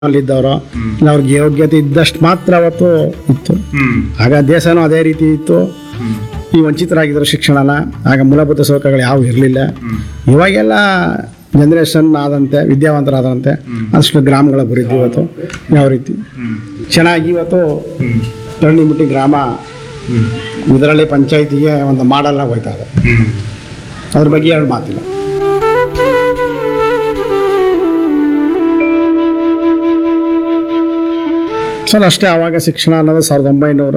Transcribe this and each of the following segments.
ಅಲ್ಲಿದ್ದವರು ಇಲ್ಲ ಅವ್ರಿಗೆ ಯೋಗ್ಯತೆ ಇದ್ದಷ್ಟು ಮಾತ್ರ ಅವತ್ತು ಇತ್ತು ಹ್ಮ್ ಆಗ ದೇಶನೂ ಅದೇ ರೀತಿ ಇತ್ತು ಹ್ಮ್ ಈ ವಂಚಿತರಾಗಿದ್ದರು ಶಿಕ್ಷಣನ ಆಗ ಮೂಲಭೂತ ಸೌಕರ್ಯಗಳು ಯಾವುವು ಇರಲಿಲ್ಲ ಹ್ಮ್ ಇವಾಗೆಲ್ಲ ಜನರೇಷನ್ ಆದಂತೆ ವಿದ್ಯಾವಂತರಾದಂತೆ ಅಷ್ಟು ಗ್ರಾಮಗಳ ಅಭಿವೃದ್ಧಿ ಇವತ್ತು ಯಾವ ರೀತಿ ಹ್ಮ್ ಚೆನ್ನಾಗಿ ಇವತ್ತು ಹ್ಮ್ ತಳ್ಳಿಮುಟ್ಟಿ ಗ್ರಾಮ ಹ್ಮ್ ಇದರಲ್ಲಿ ಪಂಚಾಯತಿಗೆ ಒಂದು ಮಾಡಲ್ಲ ಹೋಯ್ತಾ ಇದೆ ಹ್ಮ್ ಅದ್ರ ಬಗ್ಗೆ ಎರಡು ಮಾತಿಲ್ಲ ಸರ್ ಅಷ್ಟೇ ಆವಾಗ ಶಿಕ್ಷಣ ಅನ್ನೋದು ಸಾವಿರದ ಒಂಬೈನೂರ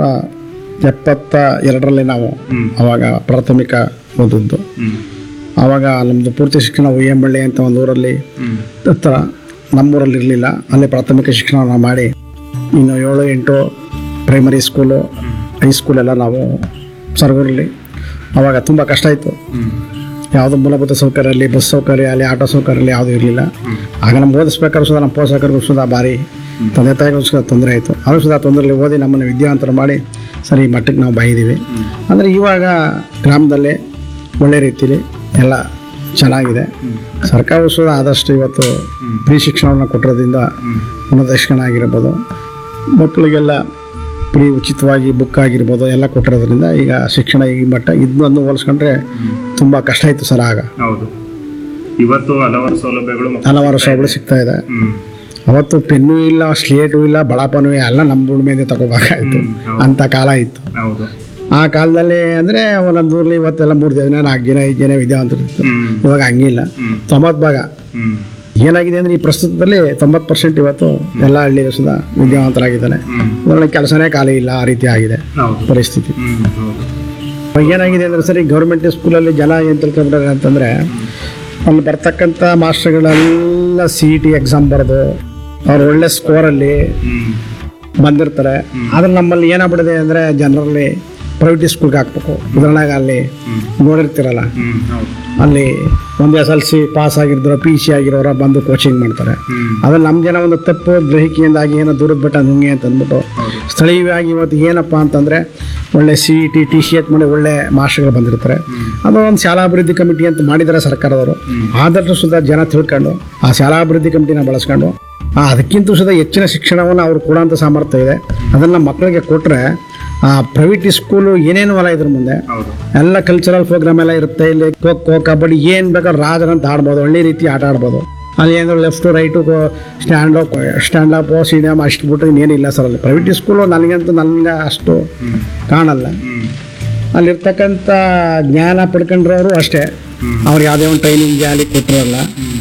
ಎಪ್ಪತ್ತ ಎರಡರಲ್ಲಿ ನಾವು ಹ್ಮ್. ಅವಾಗ ಪ್ರಾಥಮಿಕ ಓದಿದ್ದು ಹ್ಮ್ ಆವಾಗ ನಮ್ಮದು ಪೂರ್ತಿ ಶಿಕ್ಷಣ ಉಯ್ಯಂಬಳ್ಳಿ ಅಂತ ಒಂದು ಊರಲ್ಲಿ ಹ್ಮ್ ಹತ್ರ ನಮ್ಮೂರಲ್ಲಿ ಇರಲಿಲ್ಲ ಅಲ್ಲಿ ಪ್ರಾಥಮಿಕ ಶಿಕ್ಷಣವನ್ನು ಮಾಡಿ ಇನ್ನು ಏಳು ಎಂಟು ಪ್ರೈಮರಿ ಸ್ಕೂಲು ಹೈಸ್ಕೂಲ್ ಎಲ್ಲ ನಾವು ಸರ್ಗೂರಲ್ಲಿ ಆವಾಗ ತುಂಬ ಕಷ್ಟ ಇತ್ತು ಹ್ಮ್ ಯಾವುದೋ ಮೂಲಭೂತ ಸೌಕರ್ಯ ಅಲ್ಲಿ ಬಸ್ ಸೌಕರ್ಯ ಅಲ್ಲಿ ಆಟೋ ಸೌಕರ್ಯ ಅಲ್ಲಿ ಯಾವುದೂ ಇರಲಿಲ್ಲ ಆಗ ನಮ್ಗೆ ಓದಿಸ್ಬೇಕಾದ್ರೂ ಸುಧಾ ನಮ್ಮ ಪೋಷಕರಿಗೂ ಸುಧಾ ಭಾರಿ ತಂದೆ ತಾಯಿಗೂ ಸುಧಾ ತೊಂದರೆ ಆಯಿತು ಆದರೂ ಸುಧಾ ತೊಂದರೆಯಲ್ಲಿ ಓದಿ ನಮ್ಮನ್ನು ವಿದ್ಯಾವಂತರು ಮಾಡಿ ಸರಿ ಈ ಮಟ್ಟಕ್ಕೆ ನಾವು ಬಾಯಿದ್ದೀವಿ ಅಂದರೆ ಇವಾಗ ಗ್ರಾಮದಲ್ಲಿ ಒಳ್ಳೆ ರೀತಿಲಿ ಎಲ್ಲ ಚೆನ್ನಾಗಿದೆ ಸರ್ಕಾರವು ಸುಧಾ ಆದಷ್ಟು ಇವತ್ತು ಫ್ರೀ ಶಿಕ್ಷಣವನ್ನು ಕೊಟ್ಟಿರೋದ್ರಿಂದ ಉನ್ನತ ಶಿಕ್ಷಣ ಆಗಿರ್ಬೋದು ಮಕ್ಕಳಿಗೆಲ್ಲ ಫ್ರೀ ಉಚಿತವಾಗಿ ಬುಕ್ ಆಗಿರ್ಬೋದು ಎಲ್ಲ ಕೊಟ್ಟಿರೋದ್ರಿಂದ ಈಗ ಶಿಕ್ಷಣ ಈ ಮಟ್ಟ ಇದನ್ನು ಹೋಲಿಸ್ಕೊಂಡ್ರೆ ತುಂಬ ಕಷ್ಟ ಇತ್ತು ಸರ್ ಆಗ ಹೌದು ಇವತ್ತು ಹಲವಾರು ಸೌಲಭ್ಯಗಳು ಮಕ್ಕಳು ಹಲವಾರು ಸೌಲಭ್ಯ ಸಿಗ್ತಾ ಇದೆ ಹ್ಮ್ ಅವತ್ತು ಪೆನ್ನು ಇಲ್ಲ ಸ್ಲೇಟು ಇಲ್ಲ ಬಳಪನೂ ಎಲ್ಲ ನಮ್ಮ ದುಡಿಮೆಯಿಂದ ತಗೋಬೇಕಾಯ್ತು ಹ್ಮ್, ಹೌದು. ಅಂತ ಕಾಲ ಇತ್ತು ಹೌದು ಆ ಕಾಲದಲ್ಲಿ ಅಂದರೆ ಒಂದೊಂದು ಊರಲ್ಲಿ ಇವತ್ತೆಲ್ಲ ಮೂರು ಜನ ನಾಲ್ಕು ಜನ ಐದು ಜನ ವಿದ್ಯಾವಂತರು ಇತ್ತು ಹ್ಮ್ ಇವಾಗ ಹಂಗಿಲ್ಲ ಹ್ಮ್ ತೊಂಬತ್ತು ಭಾಗ ಹ್ಮ್ ಏನಾಗಿದೆ ಅಂದರೆ ಈ ಪ್ರಸ್ತುತದಲ್ಲಿ ತೊಂಬತ್ತು ಪರ್ಸೆಂಟ್ ಇವತ್ತು ಎಲ್ಲ ಹಳ್ಳಿ ಸುಧಾ ವಿದ್ಯಾವಂತರಾಗಿದ್ದಾನೆ ಹ್ಮ್ ಅದರಲ್ಲಿ ಕೆಲಸನೇ ಖಾಲಿ ಇಲ್ಲ ಆ ರೀತಿ ಆಗಿದೆ ಹೌದು ಪರಿಸ್ಥಿತಿ ಹ್ಮ್ ಹೌದು ಇವಾಗ ಏನಾಗಿದೆ ಅಂದರೆ ಸರಿ ಗೌರ್ಮೆಂಟ್ ಸ್ಕೂಲಲ್ಲಿ ಜನ ಏನು ತಿಳ್ಕೊಂಡ್ಬಿಟ್ಟಾರೆ ಅಂತಂದರೆ ಅಲ್ಲಿ ಬರ್ತಕ್ಕಂಥ ಮಾಸ್ಟರ್ಗಳೆಲ್ಲ ಸಿ ಇ ಟಿ ಎಕ್ಸಾಮ್ ಬರೆದು ಅವ್ರು ಒಳ್ಳೆ ಸ್ಕೋರಲ್ಲಿ ಹ್ಮ್ ಬಂದಿರ್ತಾರೆ ಆದ್ರೆ ನಮ್ಮಲ್ಲಿ ಏನಾಗ್ಬಿಡಿದೆ ಅಂದರೆ ಜನರಲ್ಲಿ ಪ್ರೈವೇಟ್ ಸ್ಕೂಲ್ಗೆ ಹಾಕ್ಬೇಕು ಉದಾಹರಣೆಗೆ ಅಲ್ಲಿ ಹ್ಮ್ ನೋಡಿರ್ತೀರಲ್ಲ ಹ್ಮ್ ಹೌದು ಅಲ್ಲಿ ಒಂದು ಎಸ್ ಎಲ್ ಸಿ ಪಾಸ್ ಆಗಿರ್ತಾರೋ ಪಿ ಸಿ ಆಗಿರೋರ ಬಂದು ಕೋಚಿಂಗ್ ಮಾಡ್ತಾರೆ ಹ್ಮ್ ಅದು ನಮ್ಮ ಜನ ಒಂದು ತಪ್ಪು ಗ್ರಹಿಕೆಯಿಂದಾಗಿ ಏನೋ ದೂರದ ಬೆಟ್ಟ ನುಂಗೆ ಅಂತ ಅಂದ್ಬಿಟ್ಟು ಹೌದು ಸ್ಥಳೀಯವಾಗಿ ಇವತ್ತು ಏನಪ್ಪ ಅಂತಂದರೆ ಒಳ್ಳೆ C E T T C H ಮಾಡಿ ಒಳ್ಳೆ ಮಾಸ್ಟರ್ಗಳು ಬಂದಿರ್ತಾರೆ ಅದು ಒಂದು ಶಾಲಾಭಿವೃದ್ಧಿ ಕಮಿಟಿ ಅಂತ ಮಾಡಿದ್ದಾರೆ ಸರ್ಕಾರದವರು ಆದಷ್ಟು ಸುಧಾ ಜನ ತಿಳ್ಕೊಂಡು ಆ ಶಾಲಾಭಿವೃದ್ಧಿ ಕಮಿಟಿನ ಬಳಸ್ಕೊಂಡು ಆ ಅದಕ್ಕಿಂತ ಸುಧಾ ಹೆಚ್ಚಿನ ಶಿಕ್ಷಣವನ್ನು ಅವ್ರು ಕೊಡೋಂಥ ಸಾಮರ್ಥ್ಯ ಇದೆ ಅದನ್ನು ಮಕ್ಕಳಿಗೆ ಕೊಟ್ಟರೆ ಆ ಪ್ರೈವೇಟ್ ಸ್ಕೂಲು ಏನೇನು ಹೊಲ ಇದ್ರ ಮುಂದೆ ಹೌದು ಎಲ್ಲ ಕಲ್ಚರಲ್ ಪ್ರೋಗ್ರಾಮ್ ಎಲ್ಲ ಇರುತ್ತೆ ಇಲ್ಲಿ ಖೋ ಖೋ ಕಬಡ್ಡಿ ಏನು ಬೇಕಾದ್ರೆ ರಾಜರಂತ ಆಡ್ಬೋದು ಒಳ್ಳೆ ರೀತಿ ಆಟ ಆಡ್ಬೋದು ಅಲ್ಲಿ ಏನು left right stand up stand up cinema ಅಷ್ಟು ಬಿಟ್ಟು ಇನ್ನೇನಿಲ್ಲ ಸರ್ ಅಲ್ಲಿ ಪ್ರೈವೇಟ್ ಸ್ಕೂಲು ನನಗಂತೂ ನನಗೆ ಅಷ್ಟು ಹ್ಮ್ ಕಾಣಲ್ಲ ಹ್ಮ್ ಅಲ್ಲಿರ್ತಕ್ಕಂಥ ಜ್ಞಾನ ಪಡ್ಕೊಂಡ್ರವರು ಅಷ್ಟೇ ಹ್ಮ್. ಅವ್ರು ಯಾವುದೇ ಒಂದು ಟ್ರೈನಿಂಗ್ ಅಲ್ಲಿ ಕೊಟ್ಟಿರಲ್ಲ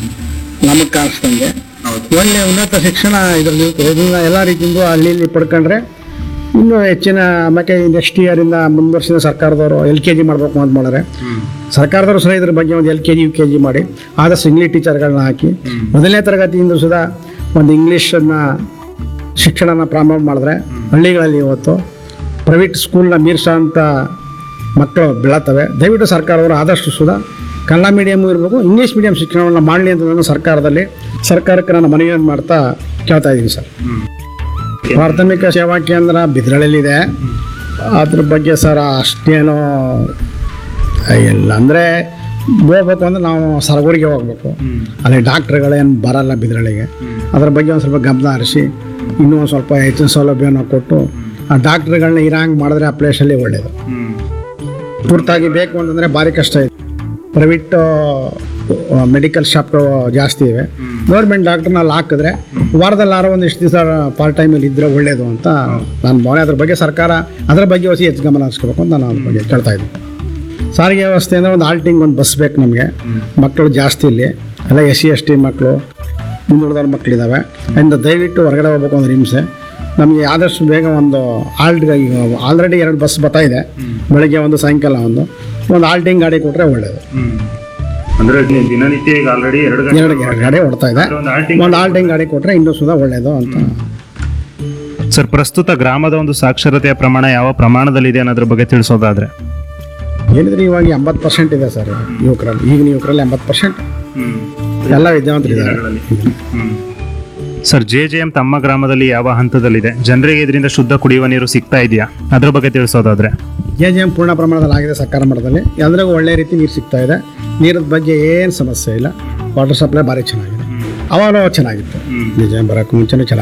ನಮಗೆ ಕಾಣಿಸ್ದಂಗೆ ಹೌದು ಒಳ್ಳೆ ಉನ್ನತ ಶಿಕ್ಷಣ ಇದರಲ್ಲಿ ಇದನ್ನ ಎಲ್ಲ ರೀತಿಯಿಂದ ಅಲ್ಲಿ ಇಲ್ಲಿ ಪಡ್ಕೊಂಡ್ರೆ ಇನ್ನೂ ಹೆಚ್ಚಿನ ಆಮೇಲೆ ನೆಕ್ಸ್ಟ್ ಇಯರಿಂದ ಮುಂದುವರ್ಸಿದ ಸರ್ಕಾರದವರು ಎಲ್ ಕೆ ಜಿ ಮಾಡಬೇಕು ಅಂತ ಮಾಡಿದ್ರೆ ಹ್ಮ್ ಸರ್ಕಾರದವರು ಸಹ ಇದ್ರ ಬಗ್ಗೆ ಒಂದು L K G U K G ಮಾಡಿ ಆದಷ್ಟು ಇಂಗ್ಲೀಷ್ ಟೀಚರ್ಗಳನ್ನ ಹಾಕಿ ಮೊದಲನೇ ತರಗತಿಯಿಂದ ಸುಧಾ ಒಂದು ಇಂಗ್ಲೀಷನ್ನು ಶಿಕ್ಷಣನ ಪ್ರಾರಂಭ ಮಾಡಿದ್ರೆ ಹಳ್ಳಿಗಳಲ್ಲಿ ಇವತ್ತು ಪ್ರೈವೇಟ್ ಸ್ಕೂಲ್ನ ಮೀರ್ಸೋಂಥ ಮಕ್ಕಳು ಬೆಳತ್ತವೆ ದಯವಿಟ್ಟು ಸರ್ಕಾರದವರು ಆದಷ್ಟು ಸುಧಾ ಕನ್ನಡ ಮೀಡಿಯಮು ಇರಬೇಕು ಇಂಗ್ಲೀಷ್ ಮೀಡಿಯಂ ಶಿಕ್ಷಣವನ್ನು ಮಾಡಲಿ ಅಂತ ನಾನು ಸರ್ಕಾರದಲ್ಲಿ ಸರ್ಕಾರಕ್ಕೆ ನಾನು ಮನವಿಯನ್ನು ಮಾಡ್ತಾ ಕೇಳ್ತಾ ಇದ್ದೀನಿ ಸರ್ ಹ್ಮ್ ಪ್ರಾಥಮಿಕ ಸೇವಾ ಕೇಂದ್ರ ಬಿದ್ರಳ್ಳಿಲಿದೆ ಅದ್ರ ಬಗ್ಗೆ ಸರ್ ಅಷ್ಟೇನು ಇಲ್ಲ ಅಂದರೆ ಹೋಗ್ಬೇಕು ಅಂದ್ರೆ ನಾವು ಸರಗೂರಿಗೆ ಹೋಗ್ಬೇಕು ಹ್ಮ್ ಅಲ್ಲಿ ಡಾಕ್ಟ್ರುಗಳೇನು ಬರಲ್ಲ ಬಿದ್ರಳ್ಳಿಗೆ ಹ್ಮ್ ಅದ್ರ ಬಗ್ಗೆ ಒಂದು ಸ್ವಲ್ಪ ಗಮನ ಹರಿಸಿ ಇನ್ನೂ ಒಂದು ಸ್ವಲ್ಪ ಹೆಚ್ಚಿನ ಸೌಲಭ್ಯನ ಕೊಟ್ಟು ಆ ಡಾಕ್ಟ್ರುಗಳನ್ನ ಇರಂಗೆ ಮಾಡಿದ್ರೆ ಆ ಪ್ಲೇಸಲ್ಲಿ ಒಳ್ಳೆಯದು ಹ್ಮ್ ತುರ್ತಾಗಿ ಬೇಕು ಅಂತಂದರೆ ಭಾರಿ ಕಷ್ಟ ಇದೆ ಪ್ರೈವೇಟ್ ಮೆಡಿಕಲ್ ಶಾಪ್ಗಳು ಜಾಸ್ತಿ ಇವೆ ಗೌರ್ಮೆಂಟ್ ಡಾಕ್ಟ್ರನ್ನ ಅಲ್ಲಿ ಹಾಕಿದ್ರೆ ವಾರದಲ್ಲಿ ಆರೋ ಒಂದಿಷ್ಟು ದಿವಸ ಪಾರ್ಟ್ ಟೈಮಲ್ಲಿ ಇದ್ದರೆ ಒಳ್ಳೆಯದು ಅಂತ ನಾನು ಭಾವನೆ ಅದ್ರ ಬಗ್ಗೆ ಸರ್ಕಾರ ಅದರ ಬಗ್ಗೆ ಹೊಸ ಹೆಚ್ಚು ಗಮನ ಹರಿಸ್ಕೋಬೇಕು ಅಂತ ನಾನು ಅದ್ರ ಬಗ್ಗೆ ಕೇಳ್ತಾ ಇದ್ದೀನಿ ಸಾರಿಗೆ ವ್ಯವಸ್ಥೆ ಅಂದರೆ ಒಂದು ಆಲ್ಟಿಂಗ್ ಒಂದು ಬಸ್ ಬೇಕು ನಮಗೆ ಮಕ್ಕಳು ಜಾಸ್ತಿ ಇಲ್ಲಿ ಎಲ್ಲ ಎಸ್ ಸಿ ಎಸ್ ಟಿ ಮಕ್ಕಳು ಹಿಂದುಳಿದವ್ರ ಮಕ್ಕಳಿದ್ದಾವೆ ಅದರಿಂದ ದಯವಿಟ್ಟು ಹೊರಗಡೆ ಹೋಗ್ಬೇಕು ಅಂದ್ರೆ ಹಿಂಸೆ ನಮಗೆ ಆದಷ್ಟು ಬೇಗ ಒಂದು ಆಲ್ಟ್ ಆಲ್ರೆಡಿ ಎರಡು ಬಸ್ ಬರ್ತಾ ಇದೆ ಬೆಳಗ್ಗೆ ಒಂದು ಸಾಯಂಕಾಲ ಒಂದು ಒಂದು ಆಲ್ಟಿಂಗ್ ಗಾಡಿ ಕೊಟ್ಟರೆ ಒಳ್ಳೆಯದು ಹ್ಮ್ ಅಂದ್ರೆ ದಿ- ದಿನನಿತ್ಯ ಈಗ ಆಲ್ರೆಡಿ ಎರಡು ಗಂಟೆ ಎರಡು ಎರಡು ಗಾಡಿ ಓಡ್ತಾ ಇದೆ ಒಂದು ಆಲ್ಟಿಂಗ್ ಒಂದು ಆಲ್ಟಿಂಗ್ ಗಾಡಿ ಕೊಟ್ಟರೆ ಇನ್ನೂ ಸುಧಾ ಒಳ್ಳೆಯದು ಅಂತ ಸರ್ ಪ್ರಸ್ತುತ ಗ್ರಾಮದ ಒಂದು ಸಾಕ್ಷರತೆಯ ಪ್ರಮಾಣ ಯಾವ ಪ್ರಮಾಣದಲ್ಲಿದೆ ಅನ್ನೋದ್ರ ಬಗ್ಗೆ ತಿಳಿಸೋದಾದ್ರೆ ಏನಿದ್ರೆ ಇವಾಗ ಎಂಬತ್ತು ಪರ್ಸೆಂಟ್ ಇದೆ ಸರ್ ಯುವಕರಲ್ಲಿ ಈಗಿನ ಯುವಕರಲ್ಲಿ ಎಂಬತ್ತು ಪರ್ಸೆಂಟ್ ಎಲ್ಲ ವಿದ್ಯಾವಂತರಿದ್ದಾರೆ ಸರ್ ಜೆ ಜೆ ಎಂ ತಮ್ಮ ಗ್ರಾಮದಲ್ಲಿ ಯಾವ ಹಂತದಲ್ಲಿದೆ ಜನರಿಗೆ ಇದರಿಂದ ಶುದ್ಧ ಕುಡಿಯುವ ನೀರು ಸಿಗ್ತಾ ಇದೆಯಾ ಅದ್ರ ಬಗ್ಗೆ ತಿಳಿಸೋದಾದ್ರೆ ಜೆ ಜೆ ಎಂ ಪೂರ್ಣ ಪ್ರಮಾಣದಲ್ಲಿ ಆಗಿದೆ ಸರ್ಕಾರ ಮಟ್ಟದಲ್ಲಿ ಎಲ್ಲರಿಗೂ ಒಳ್ಳೆ ರೀತಿ ನೀರು ಸಿಗ್ತಾ ಇದೆ ನೀರದ ಬಗ್ಗೆ ಏನು ಸಮಸ್ಯೆ ಇಲ್ಲ ವಾಟರ್ ಸಪ್ಲೈ ಭಾರಿ ಚೆನ್ನಾಗಿದೆ ಅವಾಗ ಚೆನ್ನಾಗಿತ್ತು ನಿಜ ಬರೋಕ್ಕೆ ಮುಂಚೆನೂ ಚೆನ್ನಾಗಿ